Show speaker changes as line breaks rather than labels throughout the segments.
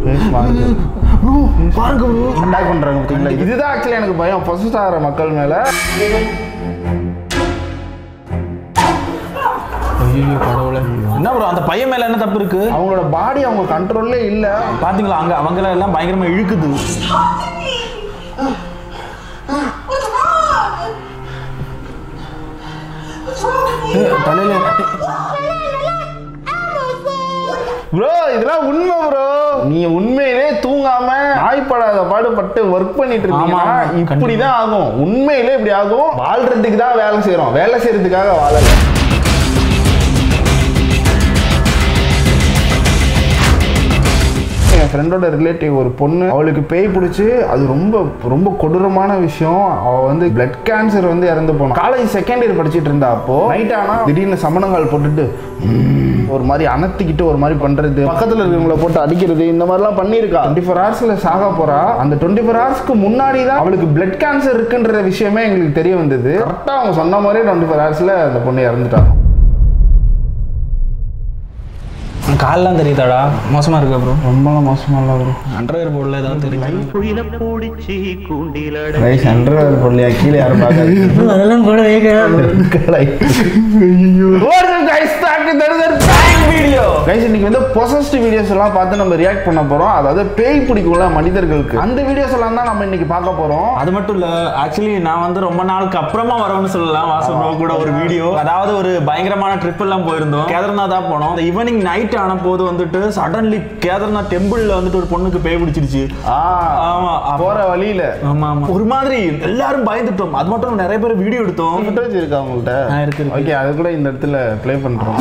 பாருங்க bro attack பண்றாங்க பார்த்தீங்களா இதுதான் ஆக்சுவலி எனக்கு பயம் பொசஸ் ஆகிற மக்கள் மேல
ஐயோ கடவுளே என்ன ப்ரோ அந்த பையன் மேல என்ன தப்பு இருக்கு
அவங்களோட பாடி அவங்க கண்ட்ரோல்லே இல்ல
பாத்தீங்களா அங்க அவங்கள எல்லாம் பயங்கரமா இழுக்குது
What's wrong? What's wrong with
ஏய், தலையில
ப்ரோ இதெல்லாம் உண்மை ப்ரோ நீங்க உண்மையிலே தூங்காம நாய்ப்படாத பாடுபட்டு ஒர்க் பண்ணிட்டு இருக்கீங்கன்னா
ஆமா, ஆமா.
இப்படிதான் ஆகும் உண்மையிலே இப்படி ஆகும் வாழ்றதுக்கு தான் வேலை செய்றோம் வேலை செய்யறதுக்காக வாழல என் ஃப்ரெண்டோட ரிலேட்டிவ் ஒரு பொண்ணு அவளுக்கு பேய் பிடிச்சி அது ரொம்ப ரொம்ப கொடூரமான விஷயம் அவ வந்து பிளட் கேன்சர் வந்து இறந்து போனா காலேஜ் செகண்ட் இயர் படிச்சிட்டு இருந்தா அப்போ நைட் ஆனா திடீர்னு சமணங்கால் போட்டுட்டு "ம்ம்" ஒரு மாதிரி அனத்திக்கிட்டு ஒரு மாதிரி பண்றது பக்கத்துல இருக்கவங்கள போட்டு அடிக்கிறது இந்த மாதிரிலாம் பண்ணியிருக்கா டுவெண்ட்டி ஃபோர் ஹவர்ஸ்ல சாக போறா அந்த டுவெண்ட்டி ஃபோர் ஹவர்ஸ்க்கு முன்னாடி தான் அவளுக்கு பிளட் கேன்சர் இருக்குன்ற விஷயமே எங்களுக்கு தெரிய வந்தது கரெக்டா அவங்க சொன்ன மாதிரியே டுவெண்ட்டி ஃபோர் ஹவர்ஸ்ல அந்த பொண்ணு இறந்துட்டாங்க
கால்லாம் தெரியுதாடா மோசமா இருக்கா ப்ரோ
ரொம்ப மோசமாக வரும்
அண்டர்வேர் போடல ஏதாவது தெரியும்
குயில பூடிச்சி கூண்டிலட
ரைஸ் ஹண்ட்ரட் பொருளியா கீழே யாரும் பார்க்காது
அதெல்லாம் போடவே
வீடியோ
கைஸ் இன்னைக்கு வந்து பொசஸ்ட் வீடியோஸ் எல்லாம் பார்த்து நம்ம ரியாக்ட் பண்ண போறோம் அதாவது பேய் பிடிக்கும்ல மனிதர்களுக்கு அந்த வீடியோஸ் எல்லாம் தான் நம்ம இன்னைக்கு பார்க்க போறோம்
அது மட்டும் இல்ல ஆக்சுவலி நான் வந்து ரொம்ப நாளுக்கு அப்புறமா வரணும்னு சொல்லலாம் வாசு ப்ரோ கூட ஒரு வீடியோ அதாவது ஒரு பயங்கரமான ட்ரிப் எல்லாம் போயிருந்தோம் கேதார்நாதா போனோம் இந்த ஈவினிங் நைட் ஆன போது வந்துட்டு சடன்லி கேதார்நாத் டெம்பிள்ல வந்துட்டு ஒரு பொண்ணுக்கு பேய் பிடிச்சிருச்சு
ஆ,
ஆமா அப்ப-
போற வழியில
ஆமா ஆமா ஒரு மாதிரி எல்லாரும் பயந்துட்டோம் அது மட்டும் இல்ல, நிறைய பேர் வீடியோ எடுத்தோம்
ஃபுட்டேஜ் இருக்கா உங்கள்கிட்ட
ஆ, இருக்கு, இருக்கு.
ஓகே அது கூட இந்த இடத்துல ப்ளே பண்றோம்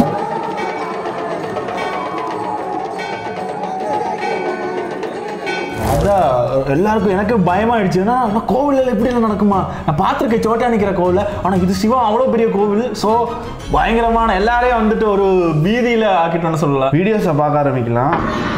அதான் எல்லாருக்கும் எனக்கு பயமாயிடுச்சு ஏன்னா நான் கோவில்ல எப்படி எல்லாம் நடக்குமா நான் பார்த்துருக்கேன் சோட்டா நிக்கிற கோவில் ஆனா இது சிவா அவ்வளோ பெரிய கோவில் ஸோ பயங்கரமான எல்லாரையும் வந்துட்டு ஒரு பீதியில ஆக்கிட்டோம்னு சொல்லலாம்
வீடியோஸை பார்க்க ஆரம்பிக்கலாம்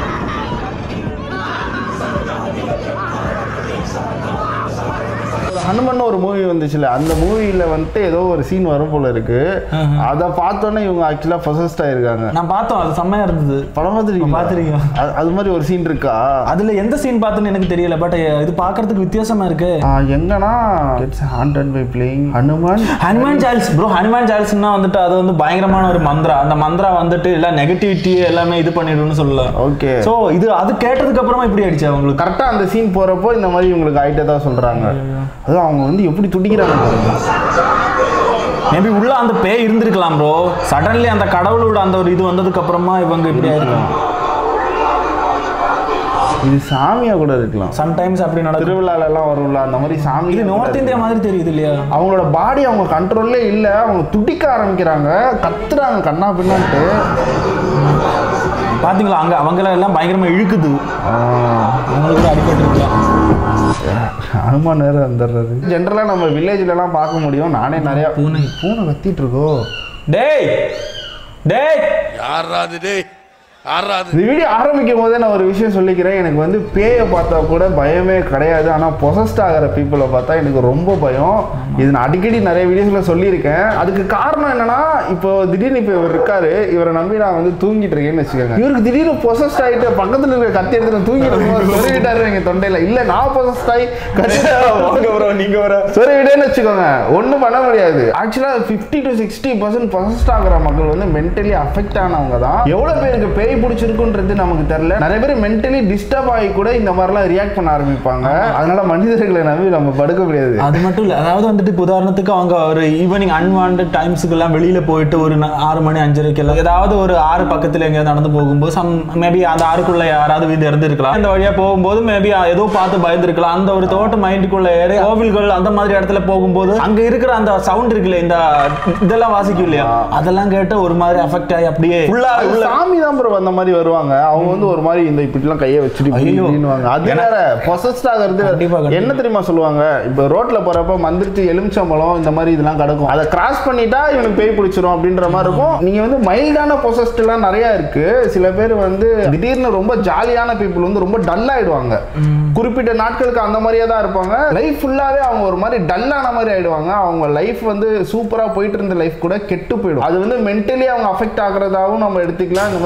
ஹனுமன் ஒரு மூவி வந்துச்சுல அந்த மூவில வந்துட்டு ஏதோ ஒரு சீன் வரும் போல இருக்கு அதை பார்த்தோன்னே இவங்க ஆக்சுவலா பொசஸ்ட் ஆயிருக்காங்க
நான் பார்த்தோம் அது செம்மையா இருந்தது
படம் பார்த்துருக்கீங்க
பார்த்திருக்கேன்.
அது மாதிரி ஒரு சீன் இருக்கா
அதுல எந்த சீன் பார்த்துன்னு எனக்கு தெரியல பட் இது பார்க்கிறதுக்கு வித்தியாசமா இருக்கு
ஆ, எங்கன்னா it's haunted by playing Hanuman
Hanuman Charles bro Hanuman சார்ல்ஸ்னா வந்துட்டு அது வந்து பயங்கரமான ஒரு மந்திரா அந்த மந்திரா வந்துட்டு எல்லாம் நெகட்டிவிட்டி எல்லாமே இது பண்ணிடும்னு சொல்லலாம்
ஓகே
ஸோ இது அது கேட்டதுக்கு அப்புறமா இப்படி ஆயிடுச்சு அவங்களுக்கு
கரெக்டா அந்த சீன் போறப்போ இந்த மாதிரி இவங்களுக்கு ஆயிட்டே தான் சொல்றாங்க அதுவும் அவங்க வந்து எப்படி துடிக்கிறாங்க பாருங்க.
மேபி உள்ள அந்த பேய் இருந்திருக்கலாம் ப்ரோ சடன்லி அந்த கடவுளோட அந்த ஒரு இது வந்ததுக்கு அப்புறமா இவங்க இப்படி ஆயிருக்கும்
இது சாமியா கூட இருக்கலாம்
சம்டைம்ஸ் அப்படி நடக்கும்
திருவிழால எல்லாம் வரும்ல அந்த மாதிரி சாமி
இது நார்த் இந்தியா மாதிரி தெரியுது இல்லையா
அவங்களோட பாடி அவங்க கண்ட்ரோல்லே இல்ல அவங்க துடிக்க ஆரம்பிக்கிறாங்க கத்துறாங்க கண்ணா பின்னான்ட்டு
பாத்தீங்களா அங்க அவங்கள எல்லாம் பயங்கரமா இழுக்குது அவங்களுக்கு கூட அடிபட்டு இருக்கலாம்
அனுமான் நேரம் வந்துடுறது ஜென்ரலா நம்ம வில்லேஜ்ல எல்லாம் பார்க்க முடியும் நானே நிறைய
பூனை.
பூனை கத்திட்டு இருக்கோ
டேய் டேய்
யாராது டேய் யாராது
இந்த வீடியோ ஆரம்பிக்கும் போதே நான் ஒரு விஷயம் சொல்லிக்கிறேன் எனக்கு வந்து பேயை பார்த்தா கூட பயமே கிடையாது ஆனால் பொசஸ்ட் ஆகிற பீப்புளை பார்த்தா எனக்கு ரொம்ப பயம் இது நான் அடிக்கடி நிறைய வீடியோஸில் சொல்லியிருக்கேன் அதுக்கு காரணம் என்னன்னா இப்போ திடீர்னு இப்போ இவர் இருக்காரு இவரை நம்பி நான் வந்து தூங்கிட்டு இருக்கேன்னு வச்சுக்கோங்க இவருக்கு திடீர்னு பொசஸ்ட் ஆகிட்டு பக்கத்தில் இருக்கிற கத்தி எடுத்து தூங்கிட்டு இருக்கும்போது சொல்லிவிட்டாரு எங்கள் தொண்டையில் இல்லை நான் பொசஸ்ட் ஆகி கத்தி
ப்ரோ நீங்க வர
சரி விடேன்னு வச்சுக்கோங்க ஒன்றும் பண்ண முடியாது ஆக்சுவலாக fifty to sixty percent possessed ஆகிற மக்கள் வந்து மென்டலி அஃபெக்ட் ஆனவங்க தான் எவ்வளோ பேருக்கு பேய் பிடிச்சிருக்குன்றது நமக்கு தெரியல நிறைய பேர் மென்டலி டிஸ்டர்ப் ஆகி கூட இந்த மாதிரிலாம் ரியாக்ட் பண்ண ஆரம்பிப்பாங்க அதனால மனிதர்களை நம்பி நம்ம படுக்க முடியாது
அது மட்டும் இல்ல அதாவது வந்துட்டு இப்போ உதாரணத்துக்கு அவங்க ஒரு ஈவினிங் அன்வான்ட் டைம்ஸுக்கு எல்லாம் வெளியில போயிட்டு ஒரு ந- ஆறு மணி அஞ்சரைக்கு எல்லாம் ஏதாவது ஒரு ஆறு பக்கத்துல எங்கேயாவது நடந்து போகும்போது சம் மேபி அந்த ஆறுக்குள்ள யாராவது வீடு இருந்திருக்கலாம் அந்த வழியா போகும்போது மேபி ஏதோ பார்த்து பயந்துருக்கலாம் அந்த ஒரு தோட்ட மைண்டுக்குள்ள ஏறி கோவில்கள் அந்த மாதிரி இடத்துல போகும்போது அங்க இருக்கிற அந்த சவுண்ட் இருக்குல்ல இந்த இதெல்லாம் வாசிக்கும் இல்லையா அதெல்லாம் கேட்டு ஒரு மாதிரி அஃபெக்ட் ஆகி அப்படியே ஃபுல்லா
அது
உள்ள
சாமி தான் ப்ரோ அந்த மாதிரி வருவாங்க அவங்க வந்து ஒரு மாதிரி இந்த இப்படிலாம் கையை வச்சுட்டு இப்படி
ஐயோ.
இப்படின்னுவாங்க அது
ஏன்னா-
வேற பொசஸ்ட் ஆகிறது
கண்டிப்பா, கண்டிப்பா.
என்ன தெரியுமா சொல்லுவாங்க இப்போ ரோட்ல போறப்ப மந்திரிச்சு எலுமிச்சம்பழம் இந்த மாதிரி இதெல்லாம் கிடக்கும் அதை கிராஸ் பண்ணிட்டா இவனுக்கு பேய் பிடிச்சிரும் அப்படின்ற மாதிரி இருக்கும் நீங்க வந்து மைல்டான பொசஸ்ட் எல்லாம் நிறைய இருக்கு சில பேர் வந்து திடீர்னு ரொம்ப ஜாலியான பீப்புள் வந்து ரொம்ப டல் ஆயிடுவாங்க குறிப்பிட்ட நாட்களுக்கு அந்த மாதிரியே தான் இருப்பாங்க லைஃப் ஃபுல்லாவே அவங்க ஒரு மாதிரி டல்லான மாதிரி ஆயிடுவாங்க அவங்க லைஃப் வந்து சூப்பரா போயிட்டு இருந்த லைஃப் கூட கெட்டு போயிடும் அது வந்து மென்டலி அவங்க அஃபெக்ட் ஆகுறதாவும் நம்ம எடுத்துக்கலாம் இந்த மாதிரி பொசஸ்ட்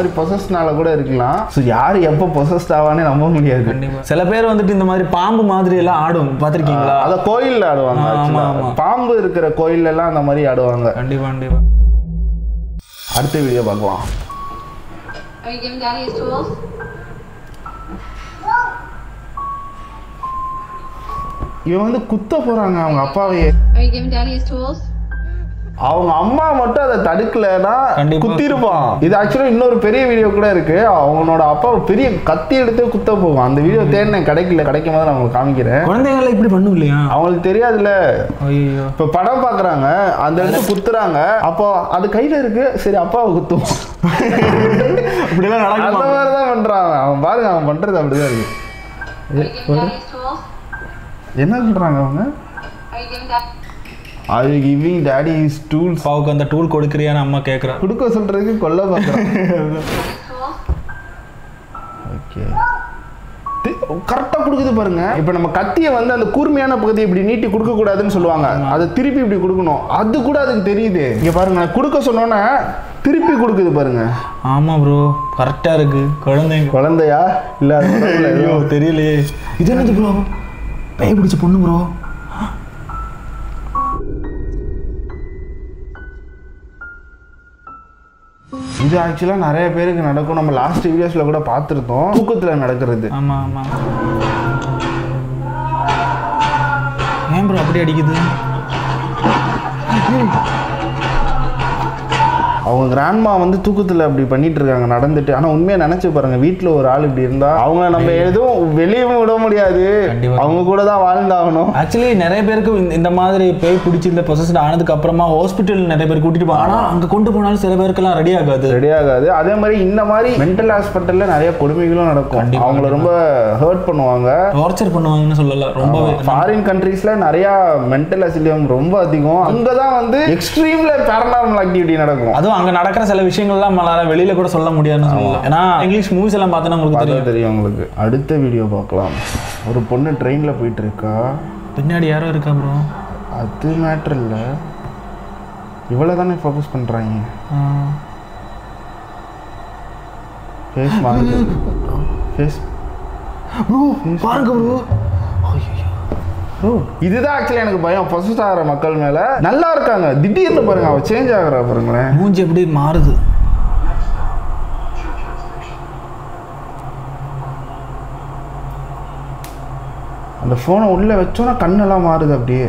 பொசஸ்னால கூட இருக்கலாம் ஸோ யார் எப்போ பொசஸ்ட் ஆவானே நம்ப முடியாது
கண்டிப்பா சில பேர் வந்துட்டு இந்த மாதிரி பாம்பு மாதிரி எல்லாம் ஆடும் பாத்திருக்கீங்களா
அத கோயில்ல ஆடுவாங்க
ஆமா,
actually.
ஆமா.
பாம்பு இருக்கிற கோயில்ல எல்லாம் அந்த மாதிரி ஆடுவாங்க
கண்டிப்பா கண்டிப்பா
அடுத்த வீடியோ பார்க்கலாம்
Are you giving daddy his tools?
இவன் வந்து குத்த போறாங்க அவங்க அப்பாவையே
Are you giving daddy his tools?
அவங்க அம்மா மட்டும் அதை தடுக்கலைன்னா
கண்டிப்பா.
குத்திருப்பான் இது ஆக்சுவலா இன்னொரு பெரிய வீடியோ கூட இருக்கு அவங்களோட அப்பா பெரிய கத்தி எடுத்து குத்த போகும் அந்த வீடியோ தேடினேன் கிடைக்கல கிடைக்கும் போது நான் உங்களுக்கு காமிக்கிறேன்
குழந்தைங்கள இப்படி பண்ணும் இல்லையா
அவங்களுக்கு தெரியாதுல்ல
ஐயோ
இப்ப படம் பாக்குறாங்க அந்த இடத்துல குத்துறாங்க அப்போ அது கையில இருக்கு சரி அப்பாவை குத்துவோம்
அப்படிலாம்
அந்த
நடக்குமா
மாதிரிதான் பண்றான் அவன் பாருங்க அவன் பண்றது அப்படிதான் இருக்கு
Are you giving daddy his tools?
என்ன சொல்றாங்க அவங்க
Are you giving daddy
I giving daddy is tools
அப்பாவுக்கு அந்த டூல் கொடுக்குறியான்னு அம்மா கேட்குறா
கொடுக்க சொல்றதுக்கு கொல்ல பார்க்குறான்
his tools?
ஓகே கரெக்டாக கொடுக்குது பாருங்க இப்போ நம்ம கத்தியை வந்து அந்த கூர்மையான பகுதியை இப்படி நீட்டி கொடுக்க கூடாதுன்னு சொல்லுவாங்க அதை திருப்பி இப்படி கொடுக்கணும் அது கூட அதுக்கு தெரியுது இங்க பாருங்க நான் கொடுக்க சொன்னோன்னே திருப்பி கொடுக்குது பாருங்க
ஆமா ப்ரோ கரெக்டா இருக்கு குழந்தைங்க
குழந்தையா இல்ல அது உடம்புல
ஐயோ
ஏதோ
தெரியலையே இது என்னது ப்ரோ பேய் பிடிச்ச பொண்ணு ப்ரோ
இது ஆக்சுவலாக நிறைய பேருக்கு நடக்கும் நம்ம லாஸ்ட் வீடியோஸ்ல கூட பார்த்துருந்தோம் தூக்கத்தில் நடக்கிறது
ஆமா ஆமா ஏன் ப்ரோ அப்படி அடிக்குது
அவங்க கிராண்ட்மா வந்து தூக்கத்தில் அப்படி பண்ணிட்டு இருக்காங்க நடந்துட்டு ஆனால் உண்மையாக நினைச்சு பாருங்க வீட்டில் ஒரு ஆள் இப்படி இருந்தா அவங்கள நம்ம எதுவும் வெளியவும் விட முடியாது
கண்டிப்பா.
அவங்க கூட தான் வாழ்ந்தாகணும்
ஆக்சுவலி நிறைய பேருக்கு இந்த- இந்த மாதிரி பேய் பிடிச்சி இந்த பொசஸ்ட் ஆனதுக்கு அப்புறமா ஹாஸ்பிட்டல் நிறைய பேர் கூட்டிட்டு போவாங்க ஆனா அங்க கொண்டு போனாலும் சில பேருக்கெல்லாம் ரெடி ஆகாது
ரெடி ஆகாது அதே மாதிரி இந்த மாதிரி மென்டல் ஹாஸ்பிட்டல்ல நிறைய கொடுமைகளும் நடக்கும்
கண்டிப்பா,
அவங்கள ரொம்ப ஹர்ட் பண்ணுவாங்க
டார்ச்சர் பண்ணுவாங்கன்னு சொல்லலாம் ரொம்பவே
ஃபாரின் கண்ட்ரீஸ்ல நிறைய மென்டல் அசிலியம் ரொம்ப அதிகம் அங்கதான் வந்து எக்ஸ்ட்ரீம்ல பேரனார்மல் ஆக்டிவிட்டி நடக்கும்
அதுவும் அங்க நடக்கிற சில விஷயங்கள்லாம் நம்மளால வெளியில கூட சொல்ல முடியாதுன்னு சொல்லலாம் ஏன்னா இங்கிலீஷ் மூவிஸ் எல்லாம் பார்த்தோன்னா உங்களுக்கு
பார்த்தா
தெரியும்
தெரியும் உங்களுக்கு அடுத்த வீடியோ பார்க்கலாம் ஒரு பொண்ணு ட்ரெயின்ல போயிட்டு இருக்கா
பின்னாடி யாரோ இருக்கா ப்ரோ
அது மேட்ரு இல்லை இவ்வளோ தானே ஃபோக்கஸ் பண்ணுறாங்க ஃபேஸ் மாறுது ஃபேஸ்
ப்ரோ பாருங்க ப்ரோ
ப்ரோ இதுதான் ஆக்சுவலி எனக்கு பயம் பொசஸ் ஆகிற மக்கள் மேலே நல்லா இருக்காங்க திடீர்னு பாருங்க அவ சேஞ்ச் ஆகுறா பாருங்களேன்
மூஞ்சி எப்படி மாறுது
அந்த ஃபோனை உள்ளே வச்சோன்னா கண்ணெல்லாம் மாறுது அப்படியே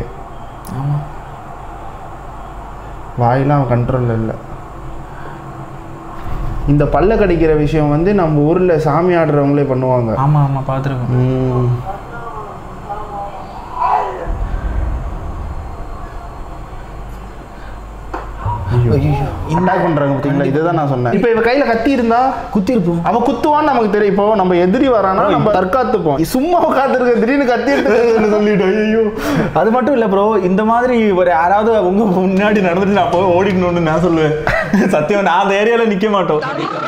வாயெல்லாம் அவன் கண்ட்ரோலில் இல்லை இந்த பல்ல கடிக்கிற விஷயம் வந்து நம்ம ஊரில் சாமி ஆடுறவங்களே பண்ணுவாங்க
ஆமா ஆமா பார்த்துருக்கோம்
ம். என்ன பண்றாங்க பார்த்தீங்களா இதை தான் நான் சொன்னேன் இப்போ இவ கையில கத்தி இருந்தா
குத்திருப்போம்
அவ குத்துவான்னு நமக்கு தெரியும் இப்போ நம்ம எதிரி வரானா நம்ம தற்காத்துப்போம் சும்மா காத்திருக்க திடீர்னு கத்தி எடுத்து சொல்லிட்டோம் ஐயோ
அது மட்டும் இல்ல ப்ரோ இந்த மாதிரி ஒரு யாராவது உங்க முன்னாடி நடந்துட்டு நான் போய் ஓடிக்கணும்னு நான் சொல்லுவேன் சத்தியம் நான் அந்த ஏரியால நிக்க மாட்டோம்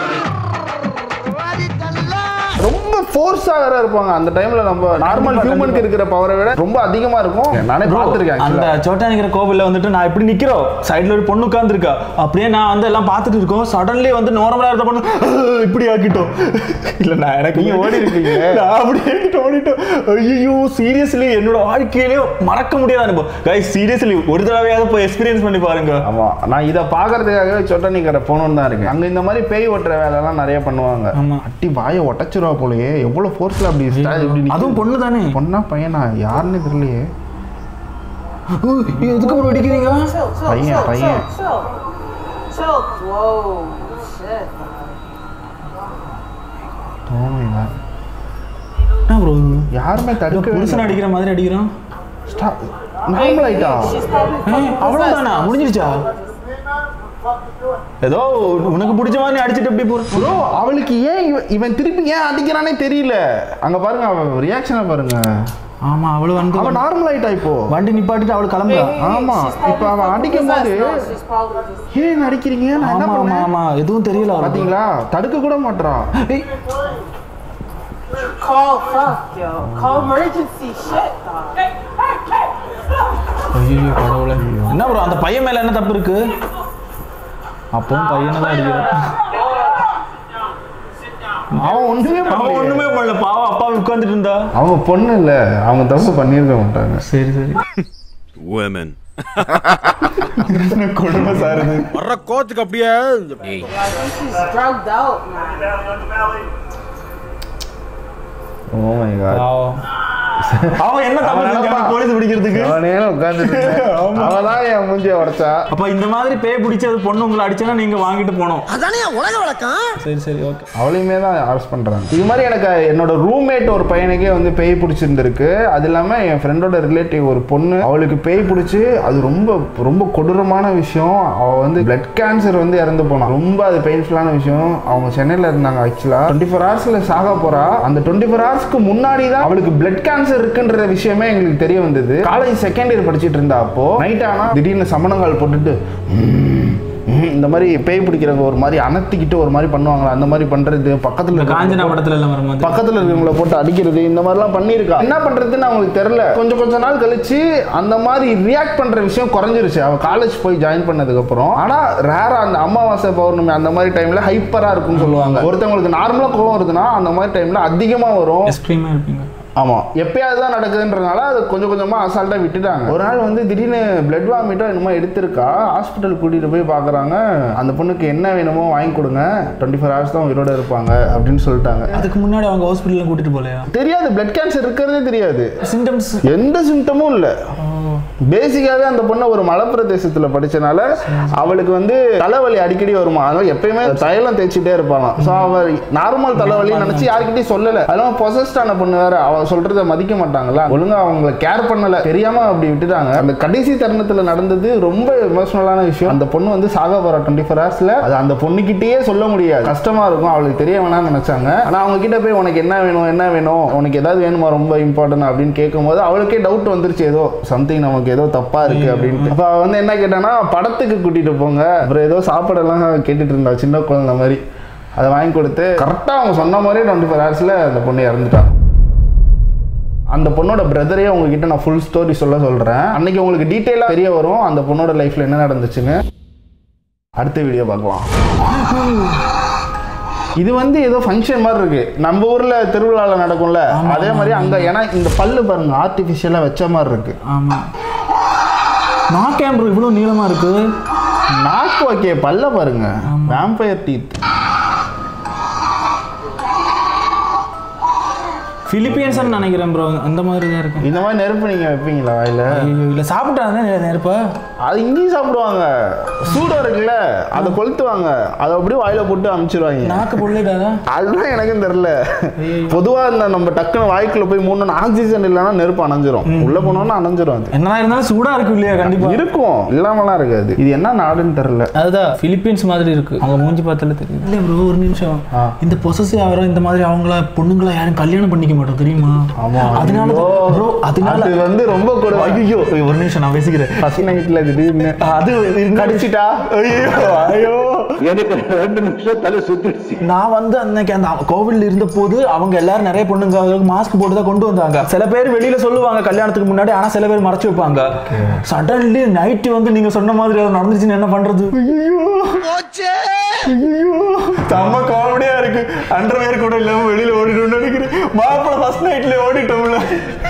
ரொம்ப ஃபோர்ஸா வேற இருப்பாங்க அந்த டைம்ல நம்ம நார்மல் ஹியூமனுக்கு இருக்கிற பவரை விட ரொம்ப அதிகமா இருக்கும் நானே பார்த்துருக்கேன்
அந்த
actually.
சோட்டானிக்கிற கோவில்ல வந்துட்டு நான் இப்படி நிக்கிறோம் சைடுல ஒரு பொண்ணு உட்காந்துருக்கா அப்படியே நான் வந்து எல்லாம் பார்த்துட்டு இருக்கோம் சடன்லி வந்து நார்மலா இருந்த பொண்ணு இப்படி ஆக்கிட்டோம் இல்ல நான் எனக்கு
நீங்க ஓடி இருக்கீங்க.
நான் அப்படியே ஓடிட்டோம் ஐயோ சீரியஸ்லி என்னோட வாழ்க்கையிலே மறக்க முடியாத அனுபவம் கைஸ் சீரியஸ்லி ஒரு தடவையாவது போய் எக்ஸ்பீரியன்ஸ் பண்ணி பாருங்க
ஆமா நான் இதை பார்க்கறதுக்காகவே சொட்டனி கடை போகணும்னு தான் இருக்கேன் அங்க இந்த மாதிரி பேய் ஓட்டுற வேலைலாம் நிறைய பண்ணுவாங்க
ஆமா.
அட்டி வாயை உடச்சிருவா போலயே எவ்வளவு ஃபோர்ஸ்ல அப்படி style இப்படி நிக்குது.
அதுவும் பொண்ணு தானே
பொண்ணா பையனா யாருன்னு தெரியலையே
எதுக்கு ப்ரோ அடிக்கிறீங்க
Chill, chill,
Paying,
chill,
paying.
chill, chill. Chill. Whoa. Shit.
தோணுங்க
என்ன ப்ரோ
யாருமே தடுக்க
புருஷன் அடிக்கிற மாதிரி அடிக்கிறான்
நார்மல் ஆயிட்டா
She's probably
அவ்வளவுதானா முடிஞ்சிருச்சா ஏதோ உனக்கு பிடிச்ச மாதிரி அடிச்சிட்டு எப்படி போற
ப்ரோ அவளுக்கு ஏன் இவன் இவன் திருப்பி ஏன் அடிக்கிறானே தெரியல அங்க பாருங்க அவன் ரியாக்ஷனை பாருங்க
ஆமா அவளு வந்து
அவன் நார்மல் ஆயிட்டா இப்போ
வண்டி நிப்பாட்டிட்டு அவளு கிளம்புறா
ஆமா இப்ப அவன் அடிக்கும் போது
No, she's probably just.
ஏன் அடிக்கிறீங்க நான் என்ன
ஆமா ஆமா
பண்ணேன்
ஆமா எதுவும் தெரியல அவளுக்கு.
பாத்தீங்களா தடுக்க கூட மாட்றா
ஏய்,
Call fuck, yo. Call emergency shit, dog.
ஐயையோ, கடவுளே என்ன ப்ரோ அந்த பையன் மேல என்ன தப்பு இருக்கு அப்பவும் பையனை தான் அடிக்கிறான்
அவன் ஒண்ணுமே
அவன்
பண்ணல
ஒண்ணுமே பண்ணல பாவம் அப்பா உட்கார்ந்துட்டு இருந்தா
அவங்க பொண்ணு இல்ல அவங்க தப்பு பண்ணியிருக்க மாட்டாங்க
சரி சரி
women
கொடுமை சார் இது
வர்ற கோத்துக்கு அப்படியே
She's drugged out, man.
Oh my God
பாவம். அவன் என்ன தப்பு
அவன்
செஞ்சான்
நினைப்பான்.
போலீஸ் பிடிக்கிறதுக்கு
அவனே உட்காந்துட்டு அவதான் என் மூஞ்சிய உடைச்சா
அப்ப இந்த மாதிரி பேய் பிடிச்சி அது பொண்ணு உங்களை அடிச்சனா நீங்க வாங்கிட்டு போனோம் அதானே உலக வழக்கம் சரி சரி ஓகே
அவளையுமே தான் அரெஸ்ட் பண்றாங்க இது மாதிரி எனக்கு என்னோட ரூம்மேட் ஒரு பையனுக்கே வந்து பேய் பிடிச்சிருந்திருக்கு அது இல்லாம என் ஃப்ரெண்டோட ரிலேட்டிவ் ஒரு பொண்ணு அவளுக்கு பேய் பிடிச்சி அது ரொம்ப ரொம்ப கொடூரமான விஷயம் அவ வந்து பிளட் கேன்சர் வந்து இறந்து போனான் ரொம்ப அது பெயின்ஃபுல்லான விஷயம் அவங்க சென்னையில இருந்தாங்க ஆக்சுவலா டுவெண்ட்டி ஃபோர் ஹவர்ஸ்ல சாக போறா அந்த டுவெண்ட்டி ஃபோர் ஹவர்ஸ்க்கு முன்னாடி தான் அவளுக்கு பிளட் கேன்சர் இருக்குன்ற விஷயமே எங்களுக்கு தெரிய வந்தது காலேஜ் செகண்ட் இயர் படிச்சிட்டு இருந்தா அப்போ நைட் ஆனா திடீர்னு சமணங்கால் போட்டுட்டு "ம், ம்" இந்த மாதிரி பேய் பிடிக்கிறவங்க ஒரு மாதிரி அனத்திக்கிட்டு ஒரு மாதிரி பண்ணுவாங்களா அந்த மாதிரி பண்றது பக்கத்துல
இந்த
இருக்க-
காஞ்சனா படத்துல எல்லாம் வரும்போது
பக்கத்துல இருக்கவங்கள போட்டு அடிக்கிறது இந்த மாதிரிலாம் பண்ணியிருக்கா என்ன பண்றதுன்னு அவங்களுக்கு தெரியல கொஞ்சம் கொஞ்ச நாள் கழிச்சு அந்த மாதிரி ரியாக்ட் பண்ற விஷயம் குறைஞ்சிருச்சு அவ காலேஜ் போய் ஜாயின் பண்ணதுக்கு அப்புறம் ஆனா ரேரா அந்த அமாவாசை பௌர்ணமி அந்த மாதிரி டைம்ல ஹைப்பரா இருக்கும்னு சொல்லுவாங்க ஒருத்தவங்களுக்கு நார்மலா கோவம் வருதுன்னா அந்த மாதிரி டைம்ல அதிகமா வரும்
எக்ஸ்ட்ரீமா இருப்பீங்க
ஆமா எப்பயாவது தான் நடக்குதுன்றனால அது கொஞ்சம் கொஞ்சமா அசால்ட்டா விட்டுட்டாங்க ஒரு நாள் வந்து திடீர்னு பிளட் வாமிட்டோ என்னமோ எடுத்திருக்கா ஹாஸ்பிட்டல் கூட்டிட்டு போய் பாக்குறாங்க அந்த பொண்ணுக்கு என்ன வேணுமோ வாங்கி கொடுங்க டுவெண்ட்டி ஃபோர் ஹவர்ஸ் தான் உயிரோட இருப்பாங்க அப்படின்னு சொல்லிட்டாங்க
அதுக்கு முன்னாடி அவங்க ஹாஸ்பிட்டல்ல கூட்டிட்டு போலையா
தெரியாது பிளட் கேன்சர் இருக்கிறதே தெரியாது
சிம்டம்ஸ்
எந்த சிம்டமும் இல்லை பேசிக்காவே அந்த பொண்ணு ஒரு மலைப்பிரதேசத்துல படிச்சனால அவளுக்கு வந்து தலைவலி அடிக்கடி வருமா அதனால எப்பயுமே தைலம் தேய்ச்சிட்டே இருப்பாளாம் ஸோ அவ நார்மல் தலைவலி நினைச்சு யார்கிட்டயும் சொல்லல அதெல்லாம் பொசஸ்ட் ஆன பொண்ணு வேற அவ சொல்றத மதிக்க மாட்டாங்களா ஒழுங்கா அவங்கள கேர் பண்ணல தெரியாம அப்படி விட்டுட்டாங்க அந்த கடைசி தருணத்துல நடந்தது ரொம்ப எமோஷனலான விஷயம் அந்த பொண்ணு வந்து சாக போற டுவெண்ட்டி ஃபோர் ஹவர்ஸ்ல அது அந்த பொண்ணுகிட்டயே சொல்ல முடியாது கஷ்டமா இருக்கும் அவளுக்கு தெரிய வேணாம்னு நினைச்சாங்க ஆனா அவங்க கிட்ட போய் உனக்கு என்ன வேணும் என்ன வேணும் உனக்கு ஏதாவது வேணுமா ரொம்ப இம்பார்ட்டன்ட் அப்படின்னு கேட்கும்போது அவளுக்கே டவுட் வந்துருச்சு ஏதோ சம்திங் நமக்கு ஏதோ தப்பா இருக்கு அப்படின்ட்டு அப்ப அவ வந்து என்ன கேட்டானா படத்துக்கு கூட்டிட்டு போங்க அப்புறம் ஏதோ சாப்பாடெல்லாம் கேட்டுட்டு இருந்தா சின்ன குழந்தை மாதிரி அதை வாங்கி கொடுத்து கரெக்டா அவங்க சொன்ன மாதிரியே டுவெண்ட்டி ஃபோர் ஹவர்ஸ்ல அந்த பொண்ணு இறந்துட்டா அந்த பொண்ணோட பிரதரே உங்ககிட்ட நான் ஃபுல் ஸ்டோரி சொல்ல சொல்றேன் அன்னைக்கு உங்களுக்கு டீட்டெயிலாக தெரிய வரும் அந்த பொண்ணோட லைஃப்ல என்ன நடந்துச்சுன்னு அடுத்த வீடியோ பார்க்கலாம் இது வந்து ஏதோ ஃபங்க்ஷன் மாதிரி இருக்கு நம்ம ஊர்ல திருவிழால நடக்கும்ல அதே மாதிரி அங்க ஏன்னா இந்த பல்லு பாருங்க ஆர்டிஃபிஷியலா வச்ச மாதிரி இருக்கு
ஆமா நான் கேம்பர் இவ்வளவு நீளமா இருக்கு
நாக்கு ஓகே பல்ல பாருங்க வேம்பயர் டீத்
பிலிப்பியன்ஸ் நினைக்கிறேன் ப்ரோ அந்த மாதிரி தான் இருக்கும்
இந்த மாதிரி நெருப்பு நீங்க வைப்பீங்களா வாயில
ஐயோ இல்ல சாப்பிட்டாங்க நெருப்பா
அது இங்கேயும் சாப்பிடுவாங்க சூடம் இருக்குல்ல அதை கொளுத்துவாங்க அதை அப்படியே வாயில போட்டு அமுச்சிடுவாங்க
நாக்கு பொள்ளிடாதா
அதுதான் எனக்கும் தெரியல பொதுவா இந்த நம்ம டக்குன்னு வாய்க்குள்ள போய் மூணு ஆக்சிஜன் இல்லைன்னா நெருப்பு அணைஞ்சிரும் உள்ள போனோம்னா அணைஞ்சிரும் அது
என்னதான் இருந்தாலும் சூடா இருக்கும் இல்லையா கண்டிப்பா
இருக்கும் இல்லாமலாம் இருக்காது இது என்ன நாடுன்னு தெரியல
அதுதான் பிலிப்பீன்ஸ் மாதிரி இருக்கு அவங்க மூஞ்சி பார்த்தாலே தெரியும் இல்ல ப்ரோ ஒரு நிமிஷம்
ஆ.
இந்த பொசசிவ் ஆகிற இந்த மாதிரி அவங்கள பொண்ணுங்கள யாரும் கல்யாணம் பண்ணிக்க மாட்டோம் தெரியுமா
ஆமா
அதனால
ஐயோ.
ப்ரோ அதனால
அது வந்து ரொம்ப கூட
ஐயோ ஒரு நிமிஷம் நான் பேசிக்கிறேன்
ஃபர்ஸ்ட் நைட்ல திடீர்னு
அது
கடிச்சிட்டா
ஐயோ ஐயோ
எனக்கு ரெண்டு நிமிஷம் தலை சுத்திடுச்சு
நான் வந்து அன்னைக்கு அந்த கோவில்ல இருந்த போது அவங்க எல்லாரும் நிறைய பொண்ணுங்க மாஸ்க் போட்டு தான் கொண்டு வந்தாங்க சில பேர் வெளியில சொல்லுவாங்க கல்யாணத்துக்கு முன்னாடி ஆனா சில பேர் மறைச்சு வைப்பாங்க சடன்லி நைட்டு வந்து நீங்க சொன்ன மாதிரி அது நடந்துச்சுன்னு என்ன பண்றது ஐயோ ஐயோ செம்ம காமெடியா இருக்கு அண்டர்வேர் கூட இல்லாம வெளியில ஓடிட்டோம்னு நினைக்கிறேன் மாப்பிள்ள ஃபர்ஸ்ட் நைட்ல ஓடிட்டோம்ல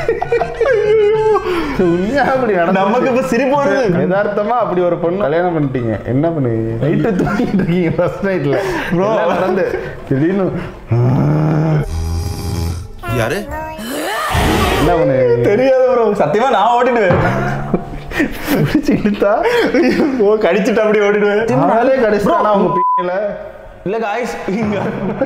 உண்மையா அப்படி நடந்து
நமக்கு இப்ப சிரிப்பு வருது
யதார்த்தமா அப்படி ஒரு பொண்ணு கல்யாணம் பண்ணிட்டீங்க என்ன பண்ணுவீங்க நைட்டு தூங்கிட்டு இருக்கீங்க ஃபர்ஸ்ட் நைட்ல ப்ரோ நடந்து திடீர்னு
யாரு
என்ன பண்ணுவீங்க
தெரியாது ப்ரோ சத்தியமா நான் ஓடிடுவேன்
பிடிச்சி இழுத்தா
ஓ கடிச்சிட்டு அப்படி ஓடிடுவேன்
அவளே கடைசியா அவங்க பின்னல
இல்ல காய்ஸ் இங்க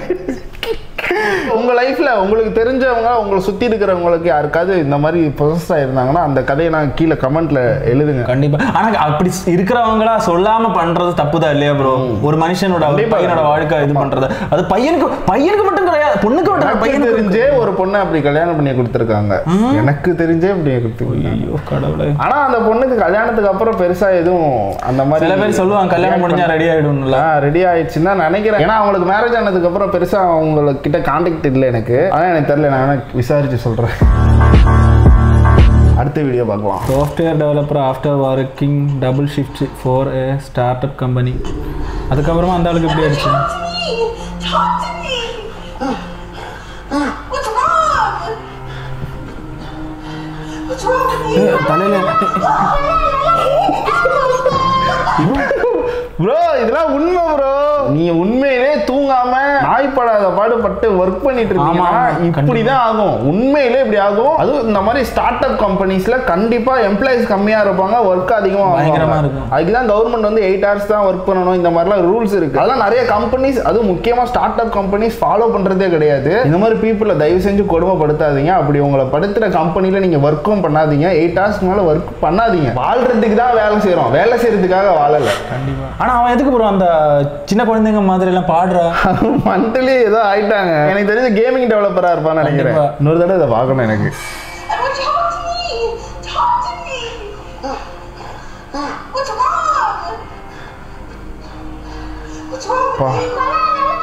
உங்க லைஃப்ல உங்களுக்கு தெரிஞ்சவங்க உங்களை சுத்தி இருக்கிறவங்களுக்கு யாருக்காவது இந்த மாதிரி ப்ரொசஸ் ஆயிருந்தாங்கன்னா அந்த கதையை நான் கீழே கமெண்ட்ல எழுதுங்க
கண்டிப்பா ஆனா அப்படி இருக்கிறவங்களா சொல்லாம பண்றது தப்புதான் இல்லையா ப்ரோ ஒரு மனுஷனோட ஒரு
கண்டிப்பா.
பையனோட வாழ்க்கை இது பண்றது அது பையனுக்கு பையனுக்கு மட்டும் கிடையாது பொண்ணுக்கு மட்டும்
எனக்கு
பையனுக்கு
தெரிஞ்சே ஒரு பொண்ணை அப்படி கல்யாணம் பண்ணி கொடுத்துருக்காங்க எனக்கு தெரிஞ்சே அப்படி கொடுத்துருக்காங்க
ஐயோ கடவுளே
ஆனா அந்த பொண்ணுக்கு கல்யாணத்துக்கு அப்புறம் பெருசா எதுவும் அந்த மாதிரி
சில பேர் சொல்லுவாங்க கல்யாணம் முடிஞ்சா ரெடி ஆயிடும்ல
ரெடி ஆயிடுச்சுன்னு தான் நினைக்கிறேன் ஏன்னா அவங்களுக்கு மேரேஜ் ஆனதுக்கு அப்புறம் பெருசா அவங்கள கிட்ட கான்டாக்ட் இல்லை எனக்கு ஆனா எனக்கு தெரியல நான் வேணா விசாரிச்சு சொல்றேன் அடுத்த வீடியோ பார்க்கலாம்
software developer after working double shift for a start up company அதுக்கப்புறமா அந்த ஆளுக்கு எப்படி ஆயிடுச்சு
Talk to me. What's wrong? What's wrong with you?
தலையில
ப்ரோ இதெல்லாம் உண்மை ப்ரோ நீங்க உண்மையிலே தூங்காம நாய்ப்படாத பாடுபட்டு ஒர்க் பண்ணிட்டு இருக்கீங்கன்னா
ஆமா, ஆமா,
இப்படிதான் ஆகும் உண்மையிலே இப்படி ஆகும் அதுவும் இந்த மாதிரி ஸ்டார்ட் அப் கம்பெனிஸ்ல கண்டிப்பா எம்ப்ளாயிஸ் கம்மியா இருப்பாங்க ஒர்க் அதிகமா
பயங்கரமா
வாங்குவாங்க.
இருக்கும்.
அதுக்கு தான் கவர்மெண்ட் வந்து எயிட் ஹவர்ஸ் தான் ஒர்க் பண்ணணும் இந்த மாதிரிலாம் ரூல்ஸ் இருக்கு அதெல்லாம் நிறைய கம்பெனிஸ் அதுவும் முக்கியமா ஸ்டார்ட் அப் கம்பெனிஸ் ஃபாலோ பண்றதே கிடையாது இந்த மாதிரி பீப்புளை தயவு செஞ்சு கொடுமைப்படுத்தாதீங்க அப்படி உங்களை படுத்துற கம்பெனில நீங்க ஒர்க்கும் பண்ணாதீங்க எயிட் ஹவர்ஸ்க்கு மேல ஒர்க் பண்ணாதீங்க வாழ்றதுக்கு தான் வேலை செய்றோம் வேலை செய்யறதுக்காக வாழல
ஆனா அவன் எதுக்கு ப்ரோ அந்த சின்ன குழந்தைங்க மாதிரி எல்லாம் பாடுறா
மந்த்லி ஏதோ ஆயிட்டாங்க எனக்கு தெரிஞ்ச கேமிங் டெவலப்பரா இருப்பான்னு நினைக்கிறேன்
கண்டிப்பா.
இன்னொரு தடவை இதை பார்க்கணும் எனக்கு
I want you to talk to me. Talk to me. What's wrong? What's wrong
Pa.
with you?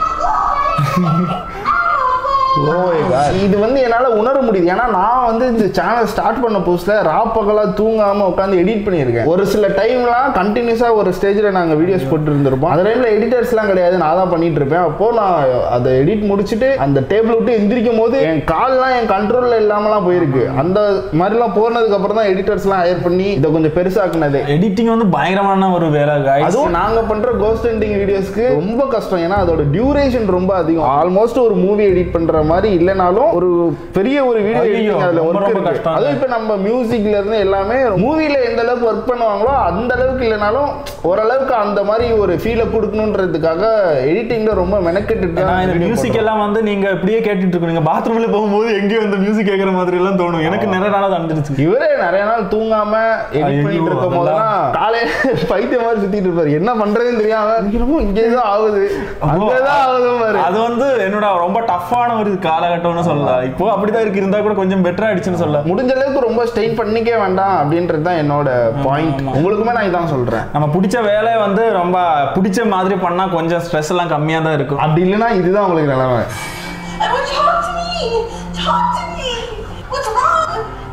Oh my God. இது வந்து என்னால உணர முடியுது ஏன்னா நான் வந்து இந்த சேனல் ஸ்டார்ட் பண்ண புதுசுல ராப்பகலா தூங்காம உட்காந்து எடிட் பண்ணியிருக்கேன் ஒரு சில டைம்லாம் கண்டினியூஸா ஒரு ஸ்டேஜ்ல நாங்க வீடியோஸ் போட்டு இருந்திருப்போம் அந்த டைம்ல எடிட்டர்ஸ்லாம் கிடையாது நான் தான் பண்ணிட்டு இருப்பேன் அப்போ நான் அதை எடிட் முடிச்சுட்டு அந்த டேபிள் விட்டு எந்திரிக்கும் போது என் கால்லாம் என் கண்ட்ரோல்ல இல்லாமலாம் போயிருக்கு அந்த மாதிரிலாம் போனதுக்கு அப்புறம் தான் எடிட்டர்ஸ்லாம் ஹையர் பண்ணி இதை கொஞ்சம் பெருசாக்குனது
எடிட்டிங் வந்து பயங்கரமான ஒரு வேலை guys.
அதுவும் நாங்க பண்ற கோஸ்ட் ஹண்டிங் வீடியோஸ்க்கு ரொம்ப கஷ்டம் ஏன்னா அதோட டியூரேஷன் ரொம்ப அதிகம் ஆல்மோஸ்ட் ஒரு மூவி எடிட் பண்ற மாதிரி இல்லைனாலும் ஒரு பெரிய ஒரு வீடியோ
ஐயையோ,
எடிட்டிங் அதுல
ரொம்ப
ஒர்க்
ரொம்ப
இருக்கு
கஷ்டம்.
அதுவும் இப்ப நம்ம மியூசிக்ல இருந்து எல்லாமே மூவில எந்த அளவுக்கு ஒர்க் பண்ணுவாங்களோ அந்த அளவுக்கு இல்லைனாலும் ஓரளவுக்கு அந்த மாதிரி ஒரு ஃபீலை கொடுக்கணுன்றதுக்காக எடிட்டிங்ல ரொம்ப மெனக்கெட்டு
ஏன்னா இந்த மியூசிக் எல்லாம் வந்து நீங்க இப்படியே கேட்டுட்டு இருக்கணும் நீங்க பாத்ரூம்ல போகும்போது எங்கேயோ இந்த மியூசிக் கேட்கற மாதிரி எல்லாம் தோணும் எனக்கு நிறைய நாள் அனுப்பிச்சிருச்சு
இவரே நிறைய நாள் தூங்காம எடிட்
ஐயோ,
பண்ணிட்டு இருக்கும் போதெல்லாம் காலையில பைத்தியம் மாதிரி சுத்திட்டு இருப்பாரு என்ன பண்றதுன்னு தெரியாம என்னமோ இங்கேதான் ஆகுது அங்கதான் ஆகுது பாரு
அது வந்து என்னோட ரொம்ப டஃப்பான ஒரு காலகட்டம்னு சொல்லலாம் இப்போ அப்படிதான் இருக்கு இருந்தா கூட கொஞ்சம் பெட்டரா ஆயிடுச்சுன்னு சொல்ல
முடிஞ்ச அளவுக்கு ரொம்ப ஸ்ட்ரெயின் பண்ணிக்க வேண்டாம் அப்படின்றது தான் என்னோட பாயிண்ட் உங்களுக்குமே நான் இதான் சொல்றேன்
நம்ம பிடிச்ச வேலையை வந்து ரொம்ப பிடிச்ச மாதிரி பண்ணா கொஞ்சம் ஸ்ட்ரெஸ் எல்லாம் கம்மியா தான் இருக்கும்
அப்படி இல்லைன்னா இதுதான் உங்களுக்கு நிலைமை
I want you to talk to me. Talk to me. What's wrong?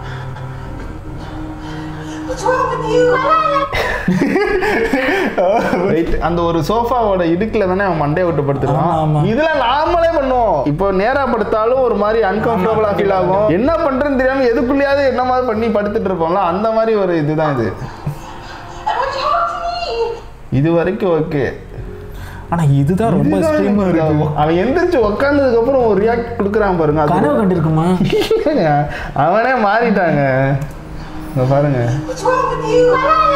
What's wrong with you?
Right. அந்த ஒரு சோஃபாவோட இடுக்குல தானே அவன் மண்டையை விட்டு
ஆமா,
படுத்துருவான்
ஆமா.
இதுல நாமளே பண்ணுவோம் இப்போ நேரா படுத்தாலும் ஒரு மாதிரி அன்கம்ஃபர்டபுளா ஃபீல் ஆகும் என்ன பண்றேன்னு தெரியாம எதுக்குள்ளயாவது என்ன மாதிரி பண்ணி படுத்துட்டு இருப்போம்ல அந்த மாதிரி ஒரு இதுதான் இது
I want you to talk to me.
இது வரைக்கும் ஓகே
ஆனா இதுதான் ரொம்ப எக்ஸ்ட்ரீமா இருக்கு
அவன் எந்திரிச்சு உக்காந்ததுக்கு அப்புறம் ஒரு ரியாக்ட் கொடுக்குறான் பாருங்க அது
கனவு கண்டிருக்குமா
இல்லைங்க. அவனே மாறிட்டாங்க இங்க பாருங்க
What's wrong with you?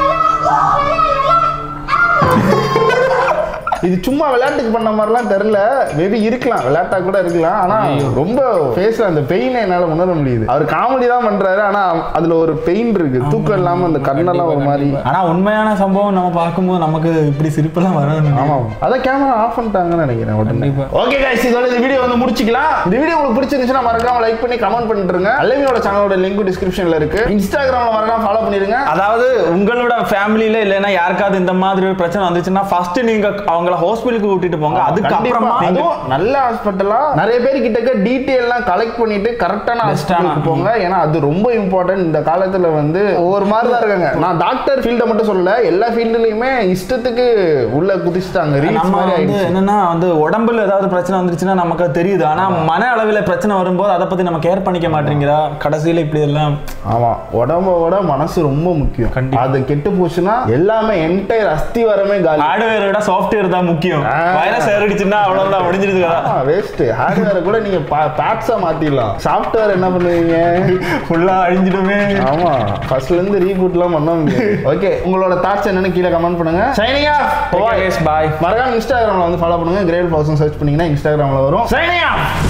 இது சும்மா விளையாட்டுக்கு பண்ண மாதிரிலாம் தெரியல மேபி இருக்கலாம் விளையாட்டா கூட இருக்கலாம் ஆனா ரொம்ப ஃபேஸ்ல அந்த பெயினை என்னால உணர முடியுது அவர் காமெடி தான் பண்றாரு ஆனா அதுல ஒரு பெயின் இருக்கு தூக்கம் இல்லாம அந்த கண்ணெல்லாம் ஒரு மாதிரி
ஆனா உண்மையான சம்பவம் நம்ம பார்க்கும்போது நமக்கு இப்படி சிரிப்பெல்லாம் வராது
ஆமா அதான் கேமரா ஆஃப் பண்ணிட்டாங்கன்னு நினைக்கிறேன் உடனே
கண்டிப்பா.
ஓகே गाइस இதோட இந்த வீடியோ வந்து முடிச்சிக்கலாம் இந்த வீடியோ உங்களுக்கு பிடிச்சிருந்துச்சுன்னா மறக்காம லைக் பண்ணி கமெண்ட் பண்ணிட்டுருங்க அல்லமியோட சேனலோட லிங்க் டிஸ்கிரிப்ஷன்ல இருக்கு இன்ஸ்டாகிராம்ல மறக்காம ஃபாலோ பண்ணிருங்க
அதாவது உங்களோட ஃபேமிலியில இல்லைன்னா யாருக்காவது இந்த மாதிரி ஒரு பிரச்சனை வந்துச்சுன்னா ஃபர்ஸ்ட் நீங்க அவங்கள ஹாஸ்பிட்டலுக்கு கூட்டிட்டு போங்க அதுக்கப்புறமா
கண்டிப்பா.
நீங்க
அதுவும் நல்ல ஹாஸ்பிட்டலா நிறைய பேர் கிட்டக்க டீடைல் எல்லாம் கலெக்ட் பண்ணிட்டு கரெக்டான ஹாஸ்பிட்டலுக்கு போங்க ஏன்னா அது ரொம்ப இம்பார்ட்டன்ட் இந்த காலத்துல வந்து ஒவ்வொரு மாதிரி தான் இருக்காங்க நான் டாக்டர் ஃபீல்ட மட்டும் சொல்லல எல்லா ஃபீல்டுலயுமே இஷ்டத்துக்கு உள்ள குதிச்சுட்டாங்க ரீல்ஸ்
நம்ம
மாதிரி
வந்து
ஆயிடுச்சு
என்னன்னா வந்து உடம்புல ஏதாவது பிரச்சனை வந்துருச்சுன்னா நமக்கு அது தெரியுது ஆனா மன அளவில் பிரச்சனை வரும்போது அதை பத்தி நம்ம கேர் பண்ணிக்க மாட்டேங்கிறா கடைசியில இப்படி எல்லாம்
ஆமா உடம்போட மனசு ரொம்ப முக்கியம்
கண்டிப்பா.
அது கெட்டு போச்சுன்னா எல்லாமே என்டையர் அஸ்திவாரமே காலி
ஹார்ட்வேரை விட சாஃப்ட்வேர் தான் முக்கியம்
ஆ.
வைரஸ் ஏறிடுச்சுன்னா அவ்வளவுதான் முடிஞ்சிருது கதா
வேஸ்ட் ஹார்ட்வேரை கூட நீங்க பேட்ஸா மாத்திடலாம் சாஃப்ட்வேர் என்ன பண்ணுவீங்க
ஃபுல்லா அழிஞ்சிடுமே
ஆமா ஃபர்ஸ்ட்ல இருந்து ரீபூட்லாம் பண்ண முடியாது ஓகே உங்களோட தாட்ஸ் என்னன்னு கீழே கமெண்ட் பண்ணுங்க சைனிங் ஆஃப்
பாய்
மறக்காம இன்ஸ்டாகிராம்ல வந்து ஃபாலோ பண்ணுங்க கிரேட் பர்சன் சர்ச் பண்ணீங்கன்னா இன்ஸ்டாகிராம்ல வரும் சைனிங் ஆஃப்